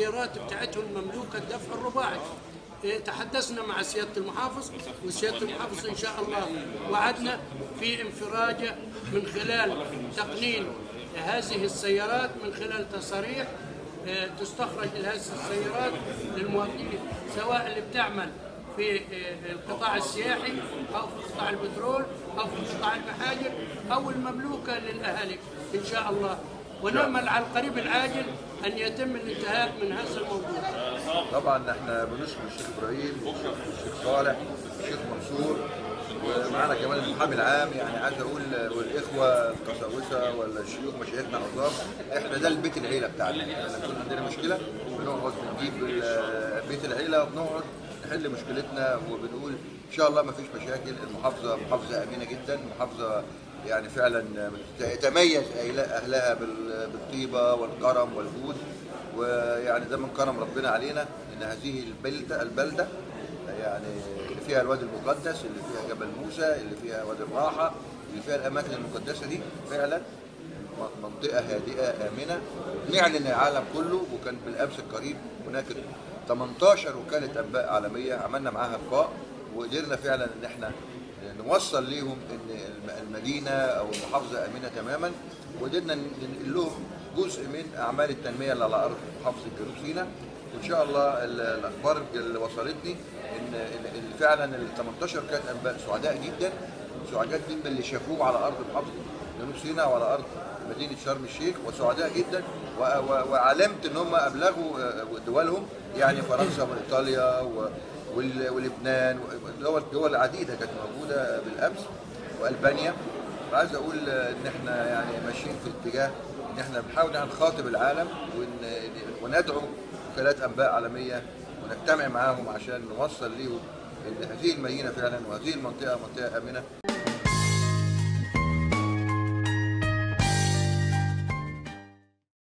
السيارات بتاعتهم مملوكه الدفع الرباعي إيه، تحدثنا مع سياده المحافظ وسياده المحافظ ان شاء الله وعدنا في انفراجه من خلال تقنين هذه السيارات من خلال تصاريح آه، تستخرج هذه السيارات للمواطنين سواء اللي بتعمل في آه، القطاع السياحي او في قطاع البترول او في قطاع المحاجر او المملوكه للاهالي ان شاء الله ونامل على القريب العاجل ان يتم الانتهاء من هذا الموضوع. طبعا احنا بنشكر الشيخ ابراهيم والشيخ صالح والشيخ منصور ومعانا كمان المحامي العام يعني عايز اقول والاخوه القساوسه ولا الشيوخ مشايخنا العظام احنا ده البيت العيله بتاعنا لما يكون عندنا مشكله بنقعد نجيب ال- بيت العيله وبنقعد نحل مشكلتنا وبنقول ان شاء الله ما فيش مشاكل المحافظه محافظه امينه جدا محافظه يعني فعلا يتميز اهلها بال- بالطيبه والكرم والجود ويعني ده من كرم ربنا علينا ان هذه البلده البلده يعني اللي فيها الوادي المقدس اللي فيها جبل موسى اللي فيها وادي الراحه اللي فيها الاماكن المقدسه دي فعلا م- منطقه هادئه امنه نعلن العالم كله وكان بالامس القريب هناك 18 وكاله انباء عالميه عملنا معاها لقاء وقدرنا فعلا ان احنا نوصل ليهم ان الم- المدينه او المحافظه امنه تماما وقدرنا ننقل لهم جزء من اعمال التنميه اللي على ارض محافظه جنوب سيناء وان شاء الله ال- الاخبار اللي وصلتني ان إن- إن فعلا ال 18 كانت انباء سعداء جدا سعداء جدا اللي شافوه على ارض محافظه جنوب سيناء وعلى ارض مدينه شرم الشيخ وسعداء جدا و- و- وعلمت ان هم ابلغوا آه، دولهم يعني فرنسا وايطاليا و- وال- ولبنان ودول دول عديده كانت موجوده بالامس والبانيا وعايز اقول ان احنا يعني ماشيين في اتجاه ان احنا بنحاول ان نخاطب العالم ون- وندعو وكالات انباء عالميه ونجتمع معاهم عشان نوصل ليهم ان هذه المدينه فعلا وهذه المنطقه منطقه امنه